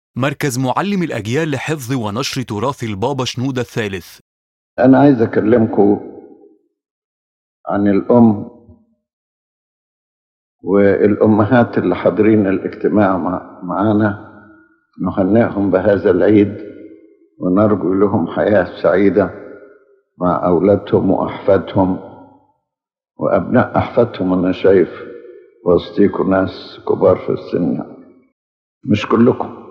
مركز معلم الأجيال لحفظ ونشر تراث البابا شنودة الثالث أنا عايز أكلمكم عن الأم والأمهات اللي حاضرين الاجتماع مع- معانا نهنئهم بهذا العيد ونرجو لهم حياة سعيدة مع أولادهم وأحفادهم وأبناء أحفادهم أنا شايف وسطيكم ناس كبار في السن يعني. مش كلكم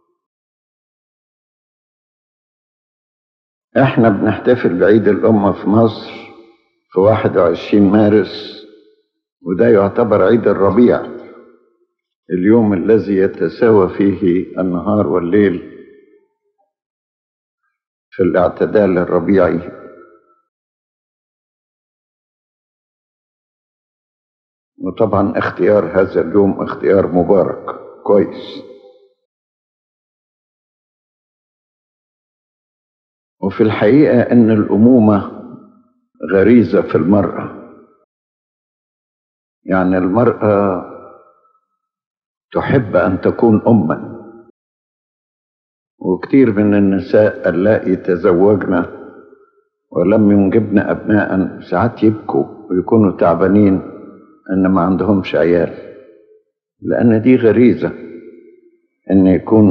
احنا بنحتفل بعيد الأمة في مصر في 21 مارس وده يعتبر عيد الربيع اليوم الذي يتساوى فيه النهار والليل في الاعتدال الربيعي وطبعا اختيار هذا اليوم اختيار مبارك كويس وفي الحقيقة أن الأمومة غريزة في المرأة يعني المرأة تحب أن تكون أما وكثير من النساء اللائي تزوجن ولم ينجبن أبناء ساعات يبكوا ويكونوا تعبانين أن ما عندهمش عيال لأن دي غريزة أن يكون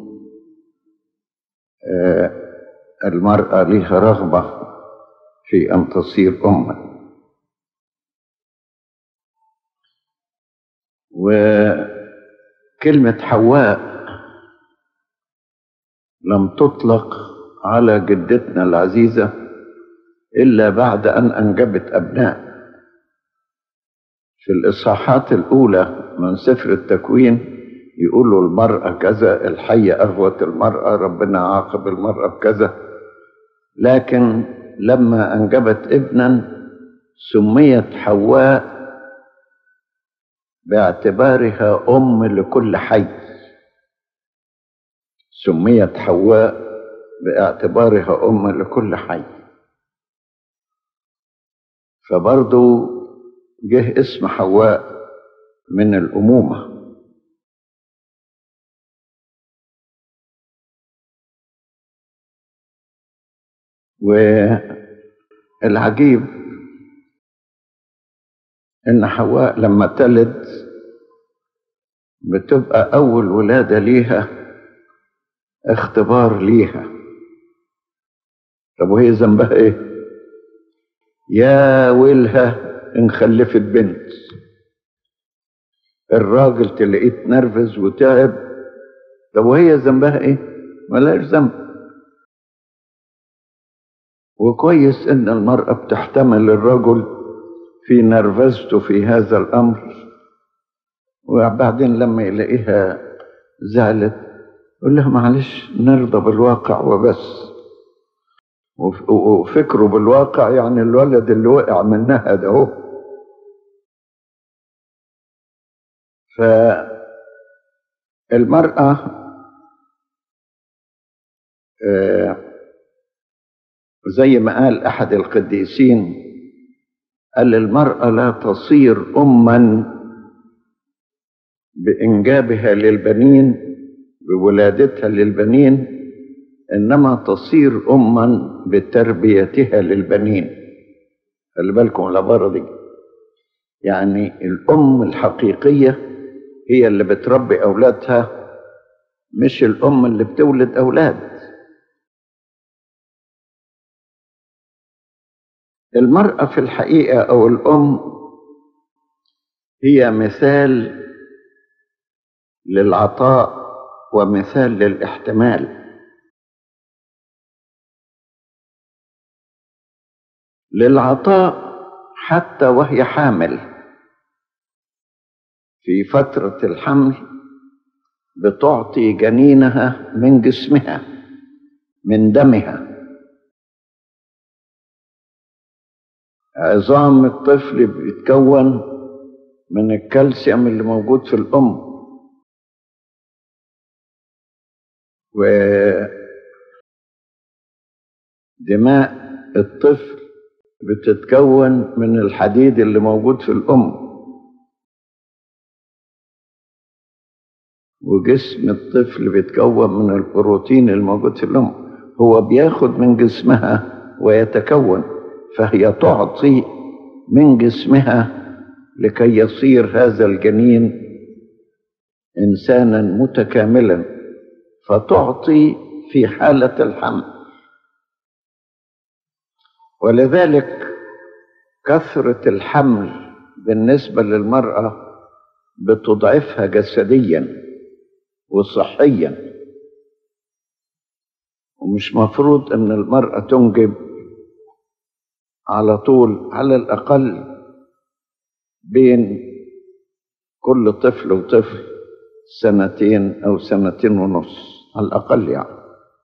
آه، المرأة لها رغبة في أن تصير أما وكلمة حواء لم تطلق على جدتنا العزيزة إلا بعد أن أنجبت أبناء في الإصحاحات الأولى من سفر التكوين يقولوا المرأة كذا الحية أغوت المرأة ربنا عاقب المرأة بكذا لكن لما أنجبت ابنا سميت حواء باعتبارها أم لكل حي سميت حواء باعتبارها أم لكل حي فبرضو جه اسم حواء من الأمومة والعجيب إن حواء لما تلد بتبقى أول ولادة ليها اختبار ليها طب وهي ذنبها إيه؟ يا ويلها إن خلفت بنت الراجل تلاقيه اتنرفز وتعب طب وهي ذنبها إيه؟ ملهاش ذنب وكويس إن المرأة بتحتمل الرجل في نرفزته في هذا الأمر وبعدين لما يلاقيها زعلت يقول لها معلش نرضى بالواقع وبس وف- وفكره بالواقع يعني الولد اللي وقع منها ده هو فالمرأة آه، زي ما قال أحد القديسين قال المرأة لا تصير أما بإنجابها للبنين بولادتها للبنين إنما تصير أما بتربيتها للبنين خلي بالكم العبارة دي يعني الأم الحقيقية هي اللي بتربي أولادها مش الأم اللي بتولد أولاد المرأة في الحقيقة أو الأم هي مثال للعطاء ومثال للاحتمال للعطاء حتى وهي حامل في فترة الحمل بتعطي جنينها من جسمها من دمها عظام الطفل بيتكون من الكالسيوم اللي موجود في الأم ودماء الطفل بتتكون من الحديد اللي موجود في الأم وجسم الطفل بيتكون من البروتين الموجود في الأم هو بياخد من جسمها ويتكون فهي تعطي من جسمها لكي يصير هذا الجنين إنسانا متكاملا فتعطي في حالة الحمل ولذلك كثرة الحمل بالنسبة للمرأة بتضعفها جسديا وصحيا ومش مفروض ان المرأة تنجب على طول على الأقل بين كل طفل وطفل سنتين أو سنتين ونص على الأقل يعني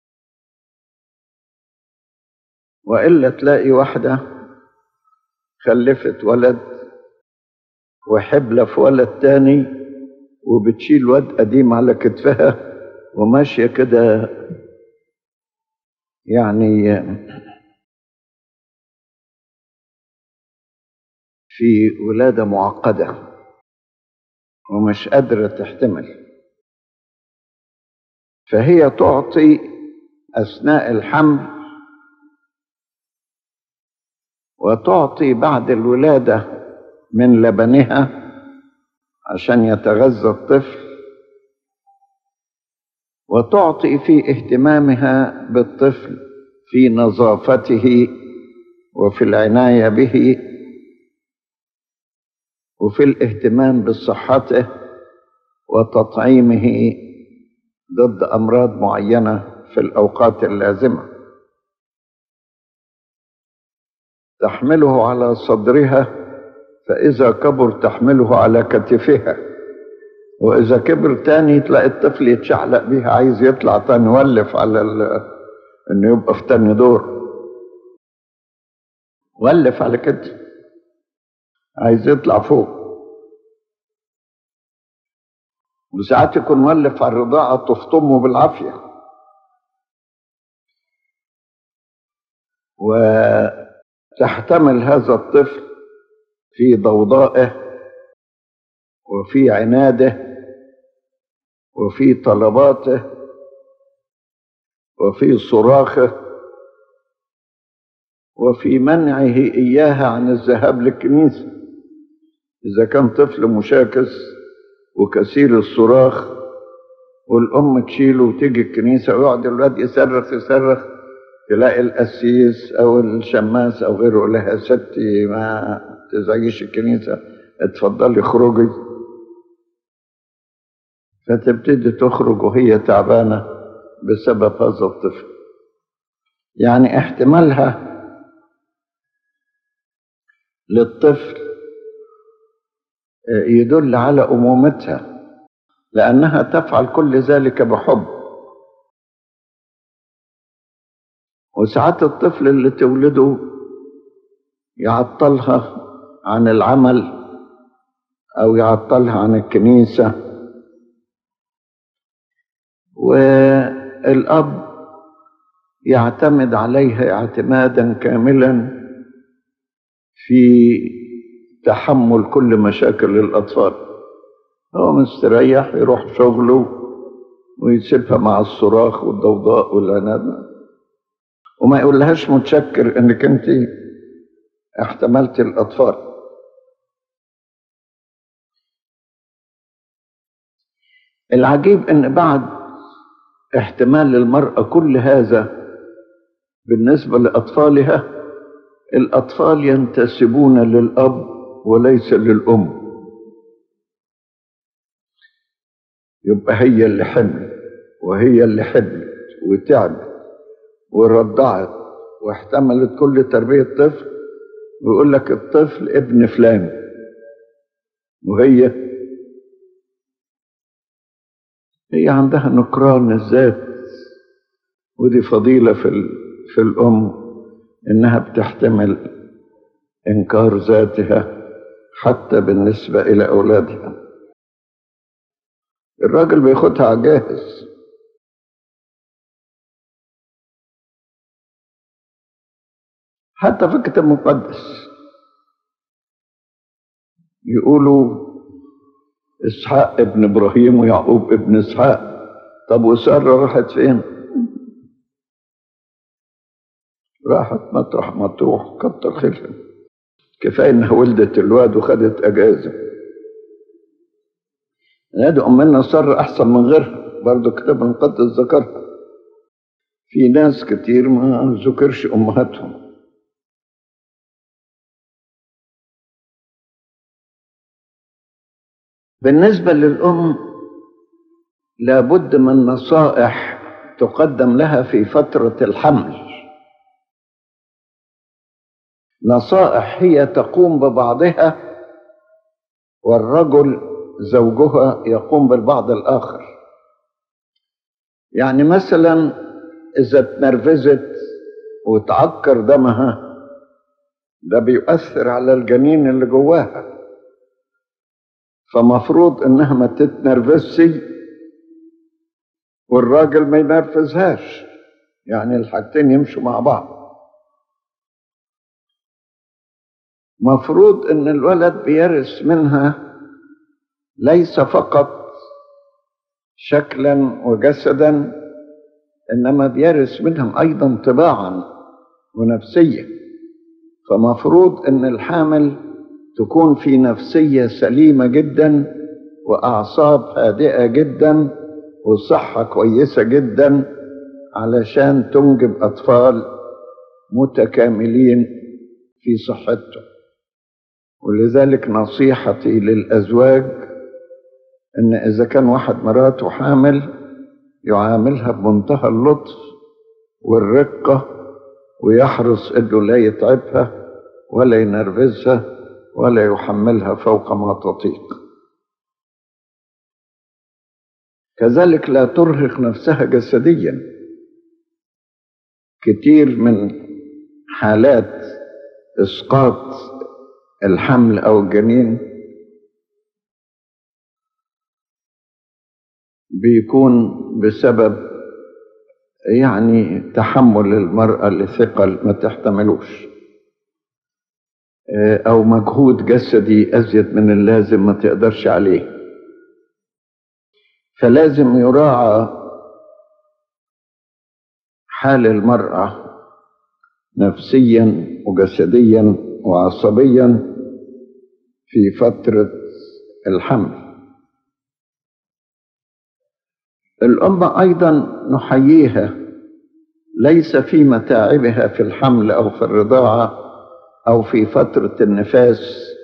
وإلا تلاقي واحدة خلفت ولد وحبلة في ولد تاني وبتشيل واد قديم على كتفها وماشية كده يعني في ولادة معقدة ومش قادرة تحتمل فهي تعطي أثناء الحمل وتعطي بعد الولادة من لبنها عشان يتغذى الطفل وتعطي في اهتمامها بالطفل في نظافته وفي العناية به وفي الاهتمام بصحته وتطعيمه ضد امراض معينه في الاوقات اللازمه تحمله على صدرها فاذا كبر تحمله على كتفها واذا كبر تاني تلاقي الطفل يتشعلق بيها عايز يطلع تاني يولف على ال... انه يبقى في تاني دور ولف على كتف عايز يطلع فوق وساعات يكون مولف على الرضاعة تفطمه بالعافية وتحتمل هذا الطفل في ضوضائه وفي عناده وفي طلباته وفي صراخه وفي منعه إياها عن الذهاب للكنيسة إذا كان طفل مشاكس وكثير الصراخ والأم تشيله وتيجي الكنيسة ويقعد الولاد يصرخ يصرخ تلاقي القسيس أو الشماس أو غيره يقول لها يا ستي ما تزعجيش الكنيسة اتفضلي اخرجي فتبتدي تخرج وهي تعبانة بسبب هذا الطفل يعني احتمالها للطفل يدل على أمومتها لأنها تفعل كل ذلك بحب وساعات الطفل اللي تولده يعطلها عن العمل أو يعطلها عن الكنيسة والأب يعتمد عليها اعتمادا كاملا في تحمل كل مشاكل الأطفال هو مستريح يروح شغله ويسيبها مع الصراخ والضوضاء والعناد وما يقولهاش متشكر انك انت احتملت الاطفال العجيب ان بعد احتمال المرأة كل هذا بالنسبة لأطفالها الأطفال ينتسبون للأب وليس للأم يبقى هي اللي حملت وهي اللي حملت وتعبت ورضعت واحتملت كل تربية طفل ويقول لك الطفل ابن فلان وهي هي عندها نكران الذات ودي فضيلة في ال... في الأم إنها بتحتمل إنكار ذاتها حتى بالنسبة إلى أولادها الراجل بياخدها على جاهز حتى في الكتاب المقدس يقولوا اسحاق ابن ابراهيم ويعقوب ابن اسحاق طب وساره راحت فين راحت مطرح ما تروح كتر خيرها كفايه انها ولدت الواد وخدت اجازه نادي امنا ساره احسن من غيرها برضه كتاب المقدس ذكرها في ناس كتير ما ذكرش امهاتهم بالنسبة للأم لابد من نصائح تقدم لها في فترة الحمل نصائح هي تقوم ببعضها والرجل زوجها يقوم بالبعض الآخر يعني مثلا إذا اتنرفزت وتعكر دمها ده بيؤثر على الجنين اللي جواها فمفروض انها ما تتنرفزش والراجل ما ينرفزهاش يعني الحاجتين يمشوا مع بعض مفروض ان الولد بيرث منها ليس فقط شكلا وجسدا انما بيرث منهم ايضا طباعا ونفسيه فمفروض ان الحامل تكون في نفسية سليمة جدا وأعصاب هادئة جدا وصحة كويسة جدا علشان تنجب أطفال متكاملين في صحتهم ولذلك نصيحتي للأزواج إن إذا كان واحد مراته حامل يعاملها بمنتهى اللطف والرقة ويحرص إنه لا يتعبها ولا ينرفزها ولا يحملها فوق ما تطيق كذلك لا ترهق نفسها جسديا كتير من حالات اسقاط الحمل او الجنين بيكون بسبب يعني تحمل المرأة لثقل ما تحتملوش أو مجهود جسدي أزيد من اللازم ما تقدرش عليه فلازم يراعى حال المرأة نفسيا وجسديا وعصبيا في فترة الحمل الأم أيضا نحييها ليس في متاعبها في الحمل أو في الرضاعة أو في فترة النفاس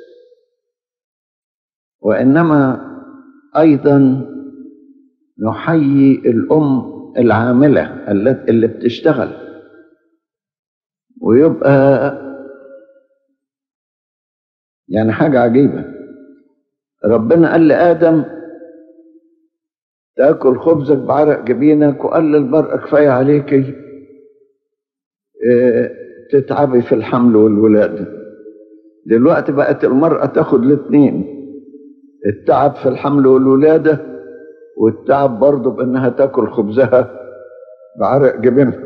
وإنما أيضا نحيي الأم العاملة اللي بتشتغل ويبقى يعني حاجة عجيبة ربنا قال لآدم تاكل خبزك بعرق جبينك وقال للمرأة كفاية عليكي اه تتعبي في الحمل والولادة دلوقتي بقت المرأة تاخد الاثنين التعب في الحمل والولادة والتعب برضه بأنها تاكل خبزها بعرق جبينها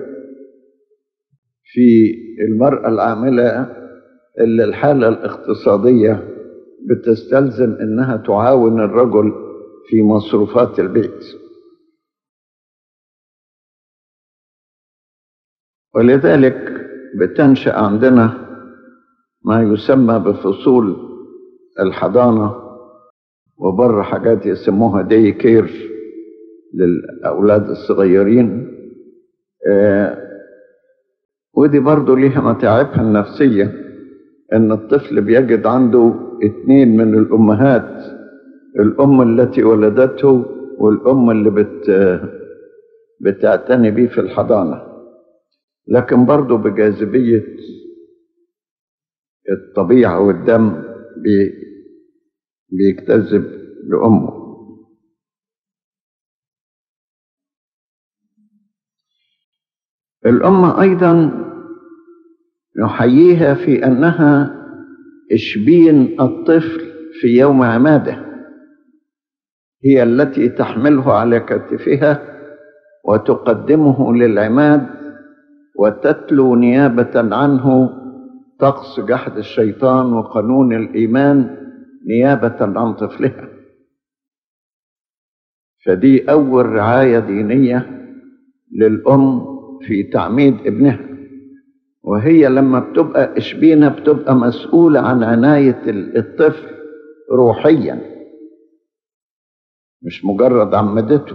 في المرأة العاملة اللي الحالة الاقتصادية بتستلزم انها تعاون الرجل في مصروفات البيت ولذلك بتنشأ عندنا ما يسمى بفصول الحضانة وبره حاجات يسموها دي كير للأولاد الصغيرين آه ودي برضو ليها متاعبها النفسية إن الطفل بيجد عنده اتنين من الأمهات الأم التي ولدته والأم اللي بت بتعتني بيه في الحضانة لكن برضه بجاذبية الطبيعة والدم بي بيجتذب لأمه الأم أيضا نحييها في أنها إشبين الطفل في يوم عماده هي التي تحمله على كتفها وتقدمه للعماد وتتلو نيابة عنه طقس جحد الشيطان وقانون الإيمان نيابة عن طفلها فدي أول رعاية دينية للأم في تعميد ابنها وهي لما بتبقى إشبينة بتبقى مسؤولة عن عناية الطفل روحيا مش مجرد عمدته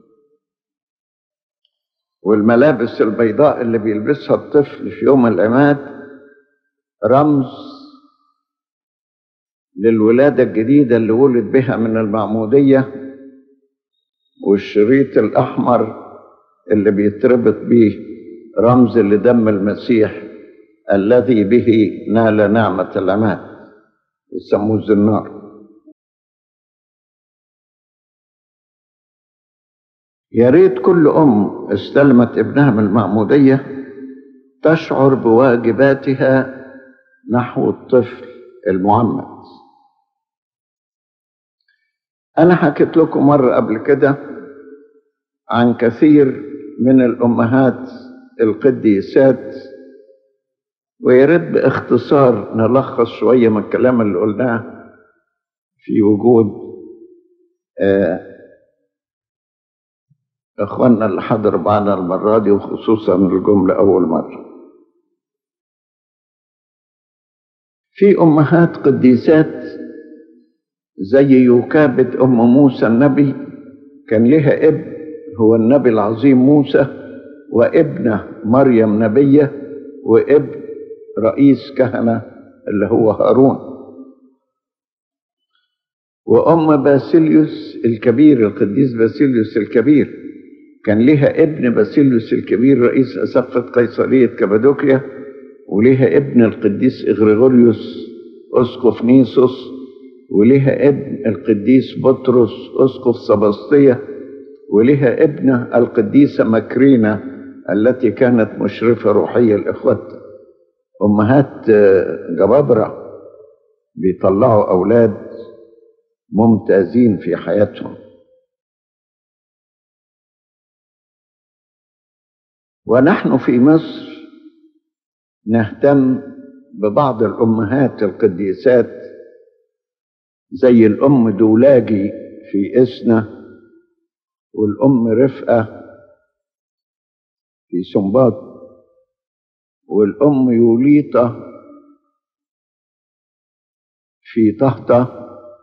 والملابس البيضاء اللي بيلبسها الطفل في يوم العماد رمز للولادة الجديدة اللي ولد بها من المعمودية والشريط الأحمر اللي بيتربط بيه رمز لدم المسيح الذي به نال نعمة العماد يسموه الزنار يا ريت كل أم استلمت ابنها من المعمودية تشعر بواجباتها نحو الطفل المعمد أنا حكيت لكم مرة قبل كده عن كثير من الأمهات القديسات ويا ريت باختصار نلخص شوية من الكلام اللي قلناه في وجود آه اخواننا اللي حضروا معنا المره دي وخصوصا الجمله اول مره في امهات قديسات زي يوكابد ام موسى النبي كان لها ابن هو النبي العظيم موسى وابنه مريم نبيه وابن رئيس كهنه اللي هو هارون وام باسيليوس الكبير القديس باسيليوس الكبير كان لها ابن باسيليوس الكبير رئيس أسقفة قيصرية كابادوكيا ولها ابن القديس إغريغوريوس أسقف نيسوس ولها ابن القديس بطرس أسقف سبسطية ولها ابنة القديسة مكرينة التي كانت مشرفة روحية لإخواتها أمهات جبابرة بيطلعوا أولاد ممتازين في حياتهم ونحن في مصر نهتم ببعض الامهات القديسات زي الام دولاجي في اسنا والام رفقه في سنباط والام يوليطه في طهطه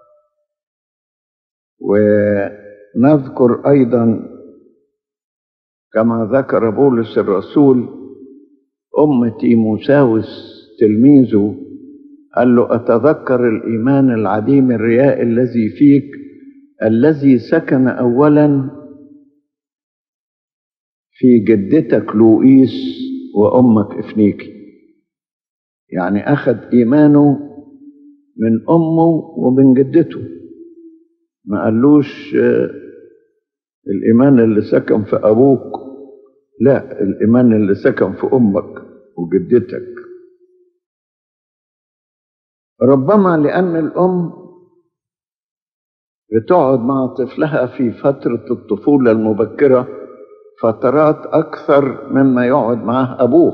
ونذكر ايضا كما ذكر بولس الرسول أم تيموساوس تلميذه قال له أتذكر الإيمان العديم الرياء الذي فيك الذي سكن أولا في جدتك لوئيس وأمك إفنيكي يعني أخذ إيمانه من أمه ومن جدته ما قالوش الإيمان اللي سكن في أبوك لا الإيمان اللي سكن في أمك وجدتك ربما لأن الأم بتقعد مع طفلها في فترة الطفولة المبكرة فترات أكثر مما يقعد معه أبوه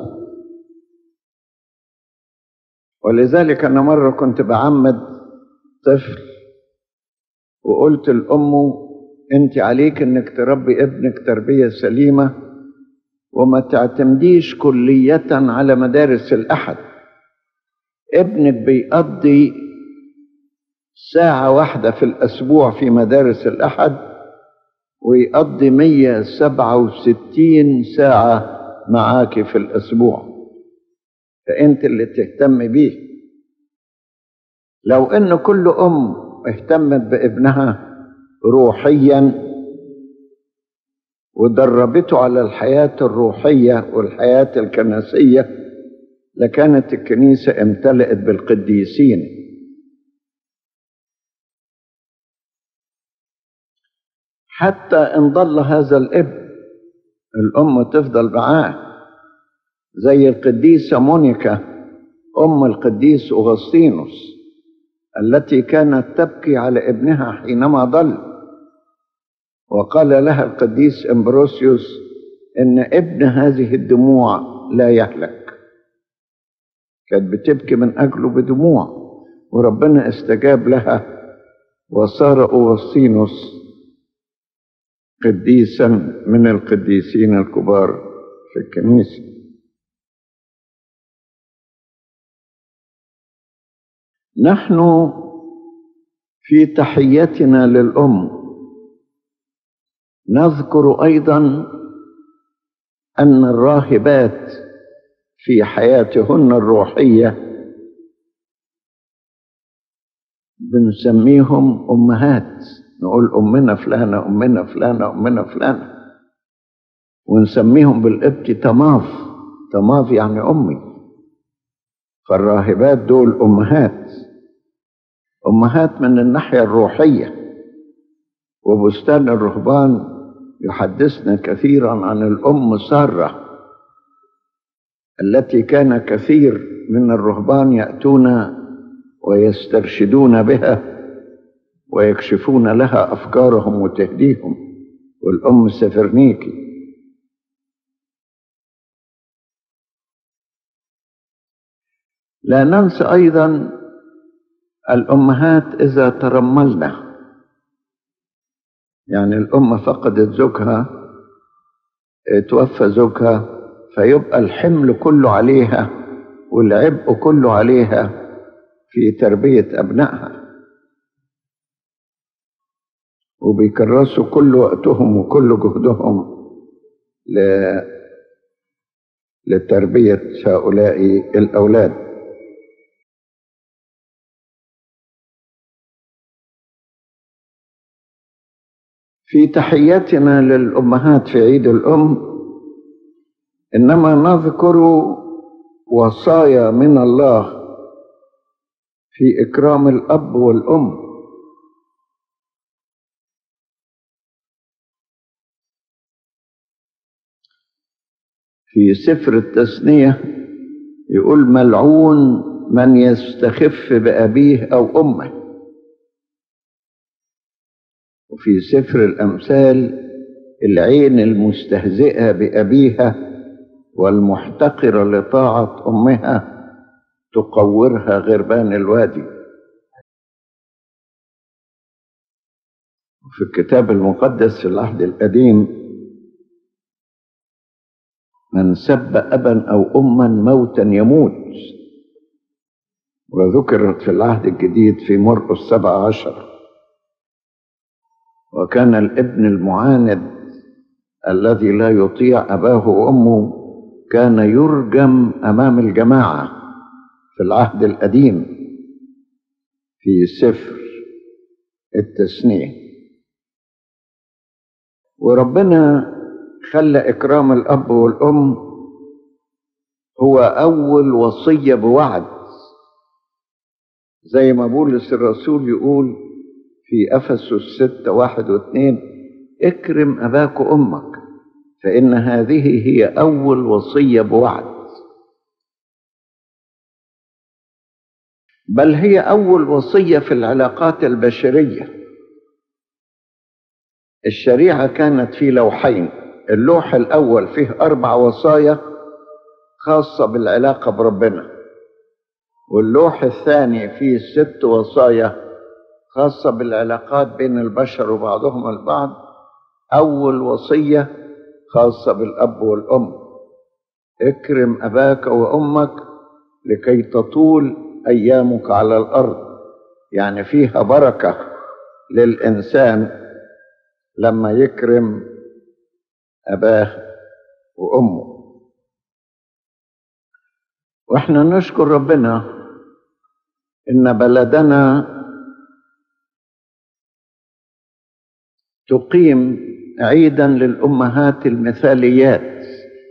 ولذلك أنا مرة كنت بعمد طفل وقلت لأمه أنت عليك أنك تربي ابنك تربية سليمة وما تعتمديش كلية على مدارس الأحد ابنك بيقضي ساعة واحدة في الأسبوع في مدارس الأحد ويقضي 167 ساعة معاك في الأسبوع فأنت اللي تهتم بيه لو أن كل أم اهتمت بابنها روحيا ودربته على الحياة الروحية والحياة الكنسية لكانت الكنيسة امتلئت بالقديسين حتى إن ضل هذا الابن الأم تفضل معاه زي القديسة مونيكا أم القديس أغسطينوس التي كانت تبكي على ابنها حينما ضل وقال لها القديس امبروسيوس ان ابن هذه الدموع لا يهلك كانت بتبكي من اجله بدموع وربنا استجاب لها وصار اوغسطينوس قديسا من القديسين الكبار في الكنيسة نحن في تحيتنا للأم نذكر أيضا أن الراهبات في حياتهن الروحية بنسميهم أمهات نقول أمنا فلانة أمنا فلانة أمنا فلانة ونسميهم بالقبط تماف تماف يعني أمي فالراهبات دول أمهات أمهات من الناحية الروحية وبستان الرهبان يحدثنا كثيرا عن الأم سارة التي كان كثير من الرهبان يأتون ويسترشدون بها ويكشفون لها أفكارهم وتهديهم والأم سفرنيكي لا ننسى أيضا الأمهات إذا ترملنا يعني الأم فقدت زوجها توفى زوجها فيبقى الحمل كله عليها والعبء كله عليها في تربية أبنائها وبيكرسوا كل وقتهم وكل جهدهم ل... لتربية هؤلاء الأولاد في تحياتنا للأمهات في عيد الأم إنما نذكر وصايا من الله في إكرام الأب والأم في سفر التثنية يقول ملعون من يستخف بأبيه أو أمه وفي سفر الأمثال العين المستهزئة بأبيها والمحتقرة لطاعة أمها تقورها غربان الوادي في الكتاب المقدس في العهد القديم من سب أبا أو أما موتا يموت وذكرت في العهد الجديد في مرقس سبع عشر وكان الابن المعاند الذي لا يطيع أباه وأمه كان يرجم أمام الجماعة في العهد القديم في سفر التثنية وربنا خلى إكرام الأب والأم هو أول وصية بوعد زي ما بولس الرسول يقول في أفسس ستة واحد واثنين اكرم أباك وأمك فإن هذه هي أول وصية بوعد بل هي أول وصية في العلاقات البشرية الشريعة كانت في لوحين اللوح الأول فيه أربع وصايا خاصة بالعلاقة بربنا واللوح الثاني فيه ست وصايا خاصة بالعلاقات بين البشر وبعضهم البعض أول وصية خاصة بالأب والأم اكرم أباك وأمك لكي تطول أيامك على الأرض يعني فيها بركة للإنسان لما يكرم أباه وأمه وإحنا نشكر ربنا إن بلدنا تقيم عيدا للأمهات المثاليات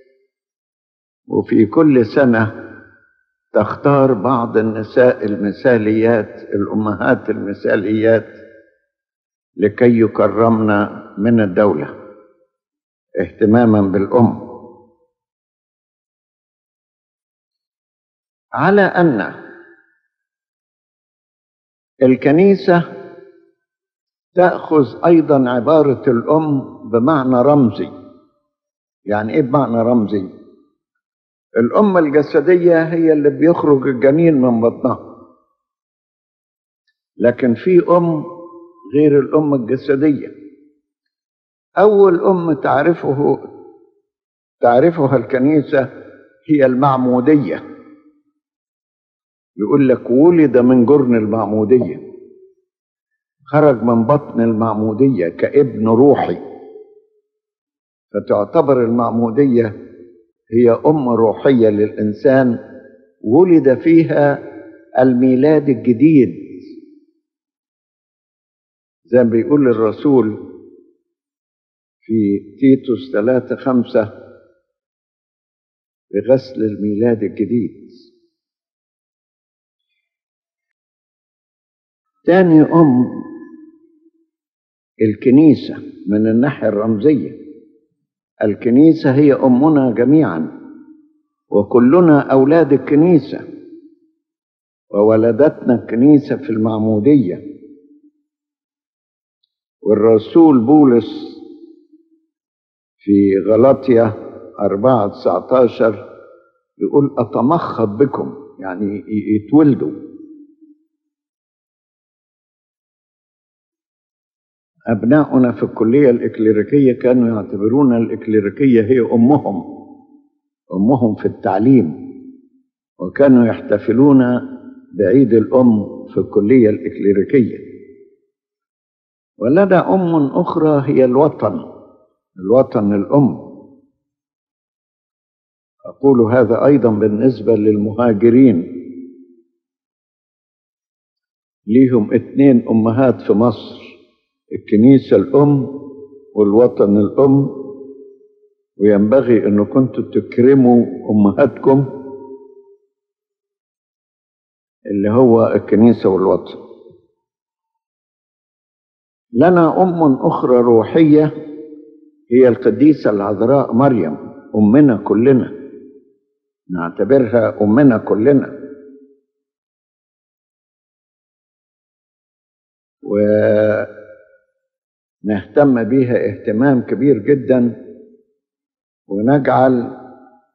وفي كل سنة تختار بعض النساء المثاليات الأمهات المثاليات لكي يكرمن من الدولة اهتماما بالأم على أن الكنيسة تأخذ أيضا عبارة الأم بمعنى رمزي يعني إيه بمعنى رمزي الأم الجسدية هي اللي بيخرج الجنين من بطنها لكن في أم غير الأم الجسدية أول أم تعرفه تعرفها الكنيسة هي المعمودية يقول لك ولد من جرن المعمودية خرج من بطن المعمودية كابن روحي فتعتبر المعمودية هي أم روحية للإنسان ولد فيها الميلاد الجديد زي ما بيقول الرسول في تيتوس ثلاثة خمسة بغسل الميلاد الجديد تاني أم الكنيسة من الناحية الرمزية الكنيسة هي أمنا جميعا وكلنا أولاد الكنيسة وولدتنا الكنيسة في المعمودية والرسول بولس في غلطية أربعة تسعتاشر يقول أتمخض بكم يعني يتولدوا أبناؤنا في الكلية الإكليريكية كانوا يعتبرون الإكليريكية هي أمهم أمهم في التعليم وكانوا يحتفلون بعيد الأم في الكلية الإكليريكية ولنا أم أخرى هي الوطن الوطن الأم أقول هذا أيضا بالنسبة للمهاجرين ليهم اتنين أمهات في مصر الكنيسة الأم والوطن الأم وينبغي أن كنتوا تكرموا أمهاتكم اللي هو الكنيسة والوطن لنا أم أخرى روحية هي القديسة العذراء مريم أمنا كلنا نعتبرها أمنا كلنا ونهتم بها اهتمام كبير جدا ونجعل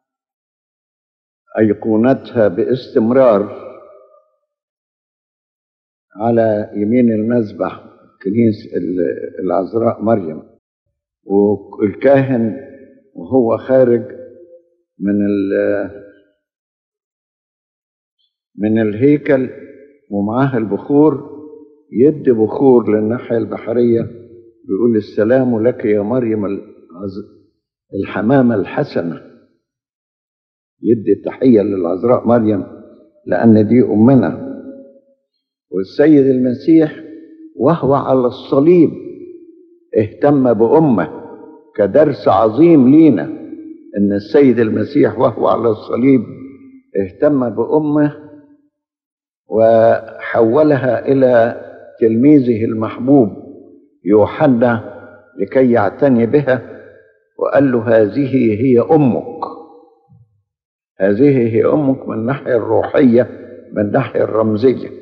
أيقونتها باستمرار على يمين المذبح كنيسة العذراء مريم والكاهن وهو خارج من من الهيكل ومعاه البخور يدي بخور للناحية البحرية بيقول السلام لك يا مريم الحمامة الحسنة يدي تحية للعذراء مريم لأن دي أمنا والسيد المسيح وهو على الصليب اهتم بأمه كدرس عظيم لينا ان السيد المسيح وهو على الصليب اهتم بامه وحولها الى تلميذه المحبوب يوحنا لكي يعتني بها وقال له هذه هي امك هذه هي امك من الناحيه الروحيه من الناحيه الرمزيه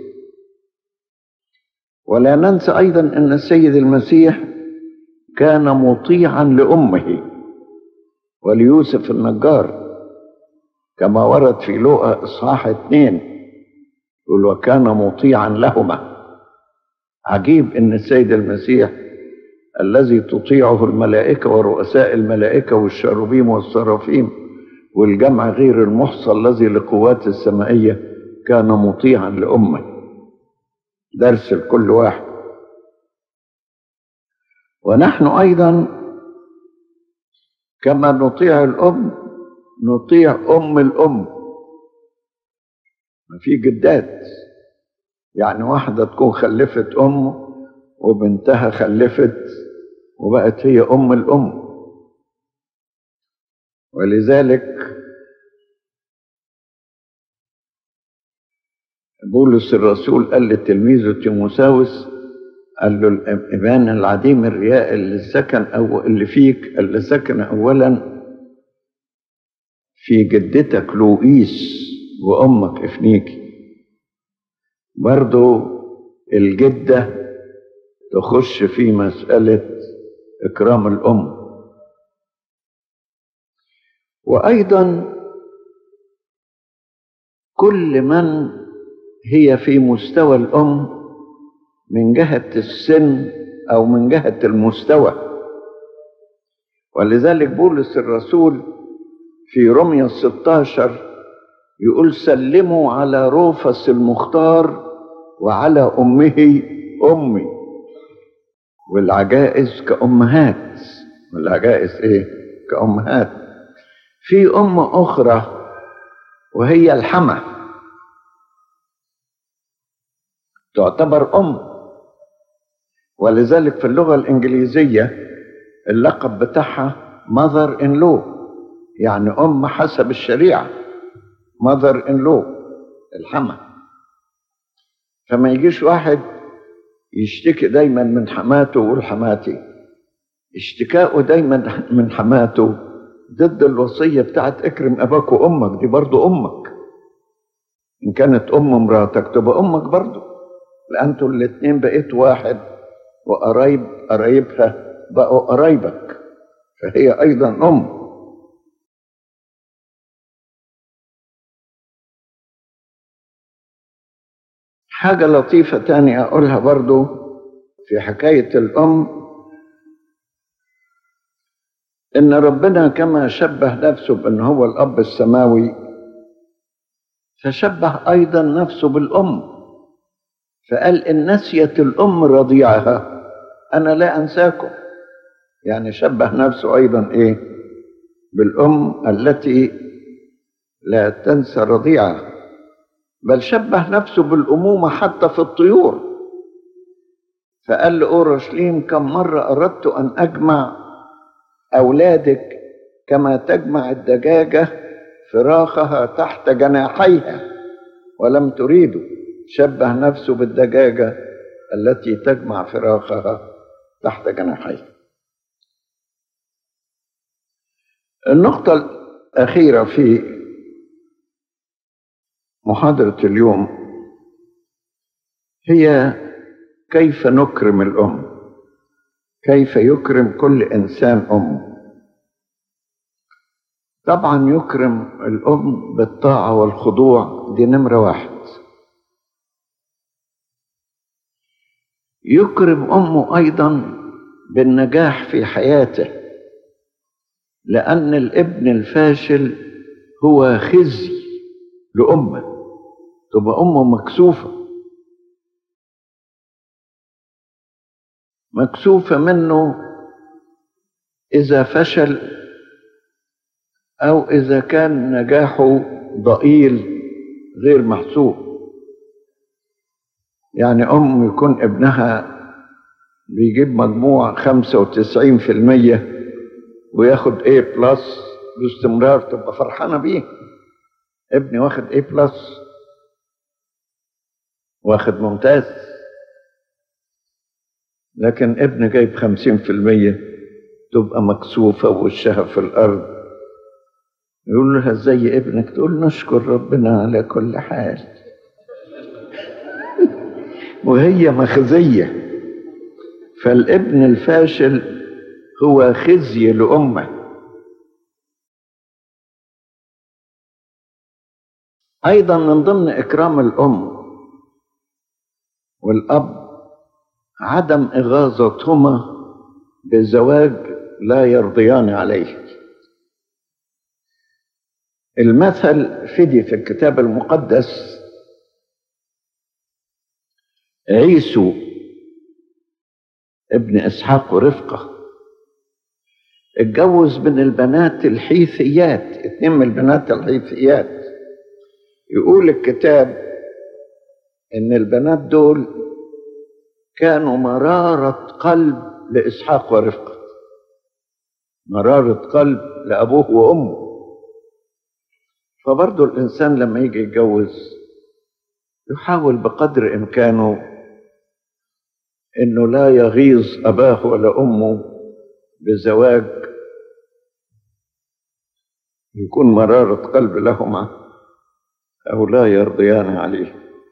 ولا ننسى ايضا ان السيد المسيح كان مطيعا لامه وليوسف النجار كما ورد في لوقا اصحاح اثنين يقول وكان مطيعا لهما عجيب ان السيد المسيح الذي تطيعه الملائكه ورؤساء الملائكه والشاروبيم والسرافيم والجمع غير المحصى الذي لقوات السمائيه كان مطيعا لامه درس لكل واحد ونحن ايضا كما نطيع الام نطيع ام الام ما في جدات يعني واحده تكون خلفت ام وبنتها خلفت وبقت هي ام الام ولذلك بولس الرسول قال لتلميذه تيموساوس قال له الإيمان العديم الرياء اللي سكن أو اللي فيك اللي سكن أولا في جدتك لوئيس وأمك إفنيكي برضو الجدة تخش في مسألة إكرام الأم وأيضا كل من هي في مستوى الأم من جهة السن أو من جهة المستوى ولذلك بولس الرسول في رمية 16 يقول سلموا على روفس المختار وعلى أمه أمي والعجائز كأمهات والعجائز إيه؟ كأمهات في أم أخرى وهي الحمى تعتبر أم ولذلك في اللغة الإنجليزية اللقب بتاعها mother in law يعني أم حسب الشريعة mother in law الحمى فما يجيش واحد يشتكي دايما من حماته ويقول حماتي اشتكاؤه دايما من حماته ضد الوصية بتاعت اكرم أباك وأمك دي برضو أمك إن كانت أم مراتك تبقى أمك برضو لأن انتوا الاتنين بقيت واحد وقرايب قرايبها بقوا قرايبك فهي أيضا أم حاجة لطيفة تانية أقولها برضو في حكاية الأم إن ربنا كما شبه نفسه بأن هو الأب السماوي فشبه أيضا نفسه بالأم فقال إن نسيت الأم رضيعها أنا لا أنساكم يعني شبه نفسه أيضا إيه بالأم التي لا تنسى رضيعها بل شبه نفسه بالأمومة حتى في الطيور فقال لأورشليم كم مرة أردت أن أجمع أولادك كما تجمع الدجاجة فراخها تحت جناحيها ولم تريدوا شبه نفسه بالدجاجة التي تجمع فراخها تحت جناحيها النقطة الأخيرة في محاضرة اليوم هي كيف نكرم الأم كيف يكرم كل إنسان أم طبعا يكرم الأم بالطاعة والخضوع دي نمرة واحد يكرم أمه أيضا بالنجاح في حياته لأن الابن الفاشل هو خزي لأمه تبقى أمه مكسوفة مكسوفة منه إذا فشل أو إذا كان نجاحه ضئيل غير محسوب يعني أم يكون ابنها بيجيب مجموع خمسة وتسعين في المية وياخد A بلس باستمرار تبقى فرحانة بيه ابني واخد A بلس واخد ممتاز لكن ابن جايب خمسين في المية تبقى مكسوفة ووشها في الأرض يقول لها زي ابنك تقول نشكر ربنا على كل حال وهي مخزية فالابن الفاشل هو خزي لأمه أيضا من ضمن إكرام الأم والأب عدم إغاظتهما بزواج لا يرضيان عليه المثل فدي في الكتاب المقدس عيسو ابن إسحاق ورفقة اتجوز من البنات الحيثيات اتنين من البنات الحيثيات يقول الكتاب ان البنات دول كانوا مرارة قلب لإسحاق ورفقة مرارة قلب لأبوه وأمه فبرضه الإنسان لما يجي يتجوز يحاول بقدر إمكانه إنه لا يغيظ أباه ولا أمه بزواج يكون مرارة قلب لهما أو لا يرضيان عليه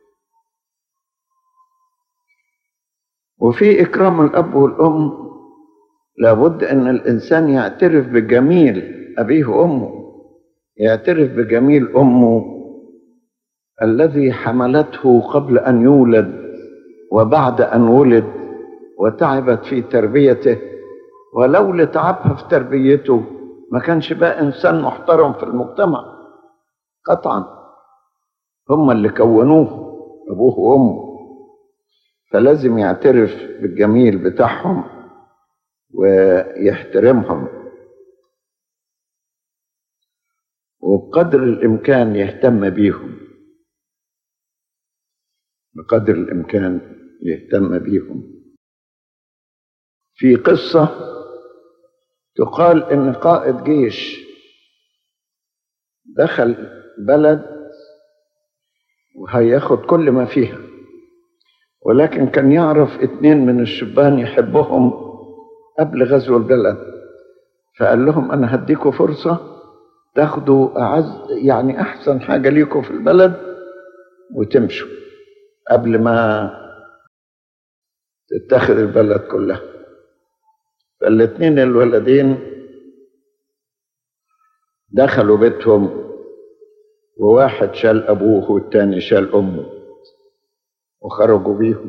وفي إكرام الأب والأم لابد أن الإنسان يعترف بجميل أبيه وأمه يعترف بجميل أمه الذي حملته قبل أن يولد وبعد أن ولد وتعبت في تربيته ولو لتعبها في تربيته ما كانش بقى إنسان محترم في المجتمع قطعا هم اللي كونوه أبوه وأمه فلازم يعترف بالجميل بتاعهم ويحترمهم وبقدر الإمكان يهتم بيهم بقدر الإمكان يهتم بيهم في قصة تقال إن قائد جيش دخل بلد وهياخد كل ما فيها ولكن كان يعرف اتنين من الشبان يحبهم قبل غزو البلد فقال لهم أنا هديكوا فرصة تاخدوا أعز يعني أحسن حاجة ليكوا في البلد وتمشوا قبل ما تتخذ البلد كلها فالاتنين الولدين دخلوا بيتهم وواحد شال أبوه والتاني شال أمه وخرجوا بيهم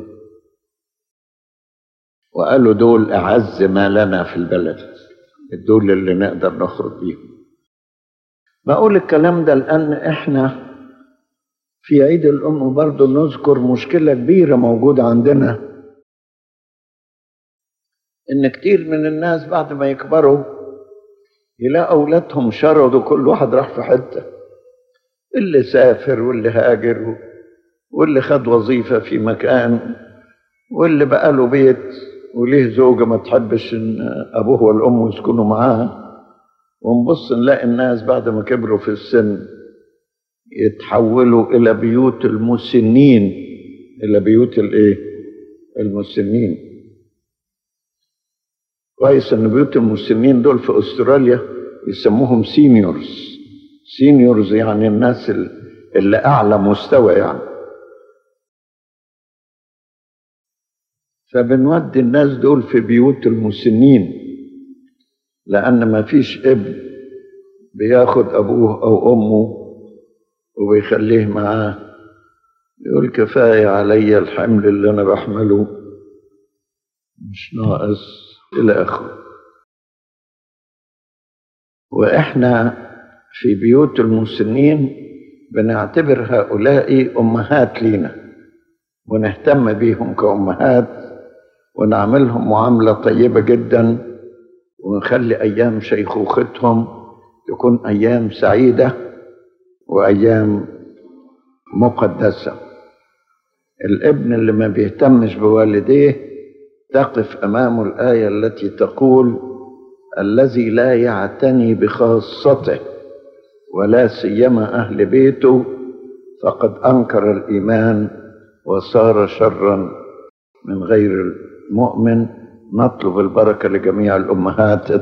وقالوا دول أعز ما لنا في البلد دول اللي نقدر نخرج بيهم بقول الكلام ده لأن إحنا في عيد الأم برضه نذكر مشكلة كبيرة موجودة عندنا إن كتير من الناس بعد ما يكبروا يلاقوا أولادهم شردوا كل واحد راح في حتة اللي سافر واللي هاجر واللي خد وظيفة في مكان واللي بقى له بيت وليه زوجة ما تحبش إن أبوه والأم يسكنوا معاها ونبص نلاقي الناس بعد ما كبروا في السن يتحولوا إلى بيوت المسنين إلى بيوت الإيه؟ المسنين كويس إن بيوت المسنين دول في أستراليا يسموهم سينيورز سينيورز يعني الناس اللي أعلى مستوى يعني فبنودي الناس دول في بيوت المسنين لأن ما فيش ابن بياخد أبوه أو أمه وبيخليه معاه يقول كفاية علي الحمل اللي أنا بحمله مش ناقص إلى آخره وإحنا في بيوت المسنين بنعتبر هؤلاء أمهات لينا ونهتم بيهم كأمهات ونعملهم معاملة طيبة جدا ونخلي أيام شيخوختهم تكون أيام سعيدة وأيام مقدسة الابن اللي ما بيهتمش بوالديه تقف أمامه الآية التي تقول الذي لا يعتني بخاصته ولا سيما أهل بيته فقد أنكر الإيمان وصار شرا من غير المؤمن نطلب البركة لجميع الأمهات